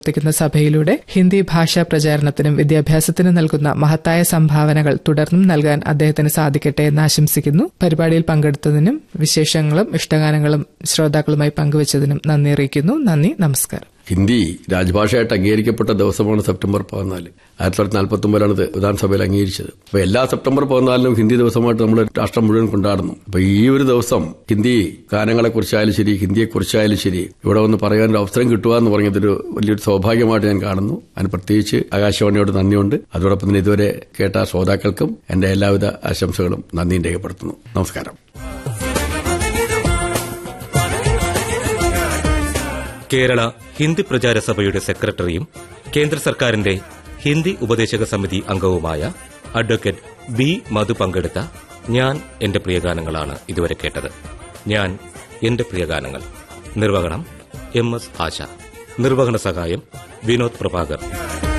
പ്രവർത്തിക്കുന്ന സഭയിലൂടെ ഹിന്ദി ഭാഷാ പ്രചാരണത്തിനും വിദ്യാഭ്യാസത്തിനും നൽകുന്ന മഹത്തായ സംഭാവനകൾ തുടർന്നും നൽകാൻ അദ്ദേഹത്തിന് സാധിക്കട്ടെ എന്ന് ആശംസിക്കുന്നു പരിപാടിയിൽ പങ്കെടുത്തതിനും വിശേഷങ്ങളും ഇഷ്ടഗാനങ്ങളും ശ്രോതാക്കളുമായി പങ്കുവച്ചതിനും നന്ദി അറിയിക്കുന്നു നന്ദി നമസ്കാരം ഹിന്ദി രാജ്ഭാഷയായിട്ട് അംഗീകരിക്കപ്പെട്ട ദിവസമാണ് സെപ്റ്റംബർ പതിനാല് ആയിരത്തി തൊള്ളായിരത്തി നാൽപ്പത്തി ഒമ്പതിലാണ് ഇത് വിധാനസഭയിൽ അംഗീകരിച്ചത് അപ്പൊ എല്ലാ സെപ്റ്റംബർ പതിനാലിനും ഹിന്ദി ദിവസമായിട്ട് നമ്മൾ രാഷ്ട്രം മുഴുവൻ കൊണ്ടാടുന്നു അപ്പൊ ഈ ഒരു ദിവസം ഹിന്ദി ഗാനങ്ങളെ കുറിച്ചായാലും ശരി ഹിന്ദിയെ കുറിച്ചായാലും ശരി ഇവിടെ വന്ന് പറയാനൊരു അവസരം കിട്ടുക എന്ന് പറഞ്ഞതൊരു വലിയൊരു സൗഭാഗ്യമായിട്ട് ഞാൻ കാണുന്നു അതിന് പ്രത്യേകിച്ച് ആകാശവാണിയോട് നന്ദിയുണ്ട് അതോടൊപ്പം തന്നെ ഇതുവരെ കേട്ട ശ്രോതാക്കൾക്കും എന്റെ എല്ലാവിധ ആശംസകളും നന്ദിയും രേഖപ്പെടുത്തുന്നു നമസ്കാരം കേരള ഹിന്ദി പ്രചാര സഭയുടെ സെക്രട്ടറിയും കേന്ദ്ര സർക്കാരിന്റെ ഹിന്ദി ഉപദേശക സമിതി അംഗവുമായ അഡ്വക്കേറ്റ് ബി മധു പങ്കെടുത്ത ഞാൻ എന്റെ പ്രിയഗാനങ്ങളാണ് ഇതുവരെ കേട്ടത് ഞാൻ എന്റെ പ്രിയഗാനങ്ങൾ നിർവഹണം എം എസ് ആശ നിർവഹണ സഹായം വിനോദ് പ്രഭാകർ